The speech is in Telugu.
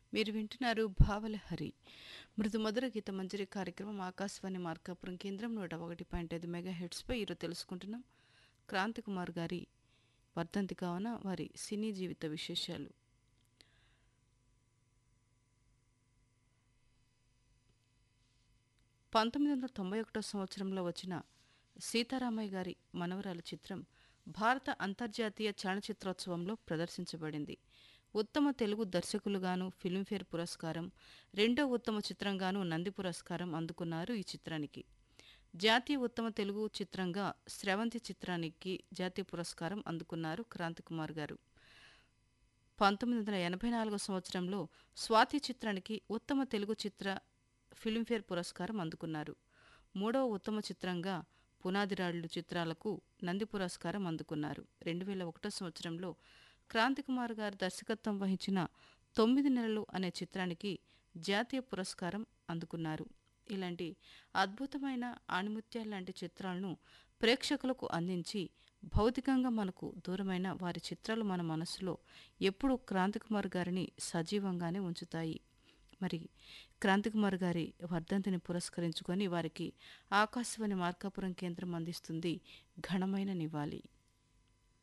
మీరు వింటున్నారు భావలహరి మృదు మధుర గీత మంజరి కార్యక్రమం ఆకాశవాణి మార్కాపురం కేంద్రం నూట ఒకటి పాయింట్ ఐదు మెగా హెడ్స్పై ఈరోజు తెలుసుకుంటున్నాం క్రాంతి కుమార్ గారి వర్ధంతి కావున వారి సినీ జీవిత విశేషాలు పంతొమ్మిది వందల తొంభై ఒకటో సంవత్సరంలో వచ్చిన సీతారామయ్య గారి మనవరాల చిత్రం భారత అంతర్జాతీయ చలనచిత్రోత్సవంలో ప్రదర్శించబడింది ఉత్తమ తెలుగు దర్శకులుగాను ఫిల్మ్ఫేర్ పురస్కారం రెండో ఉత్తమ చిత్రంగాను నంది పురస్కారం అందుకున్నారు ఈ చిత్రానికి జాతీయ ఉత్తమ తెలుగు చిత్రంగా స్రవంతి చిత్రానికి జాతీయ పురస్కారం అందుకున్నారు క్రాంతి కుమార్ గారు పంతొమ్మిది వందల ఎనభై నాలుగో సంవత్సరంలో స్వాతి చిత్రానికి ఉత్తమ తెలుగు చిత్ర ఫిల్మ్ఫేర్ పురస్కారం అందుకున్నారు మూడవ ఉత్తమ చిత్రంగా పునాదిరాళ్లు చిత్రాలకు నంది పురస్కారం అందుకున్నారు రెండు వేల ఒకటో సంవత్సరంలో క్రాంతి కుమార్ గారు దర్శకత్వం వహించిన తొమ్మిది నెలలు అనే చిత్రానికి జాతీయ పురస్కారం అందుకున్నారు ఇలాంటి అద్భుతమైన ఆణిముత్యాల లాంటి చిత్రాలను ప్రేక్షకులకు అందించి భౌతికంగా మనకు దూరమైన వారి చిత్రాలు మన మనసులో ఎప్పుడూ క్రాంతికుమార్ గారిని సజీవంగానే ఉంచుతాయి మరి క్రాంతికుమార్ గారి వర్ధంతిని పురస్కరించుకొని వారికి ఆకాశవాణి మార్కాపురం కేంద్రం అందిస్తుంది ఘనమైన నివాళి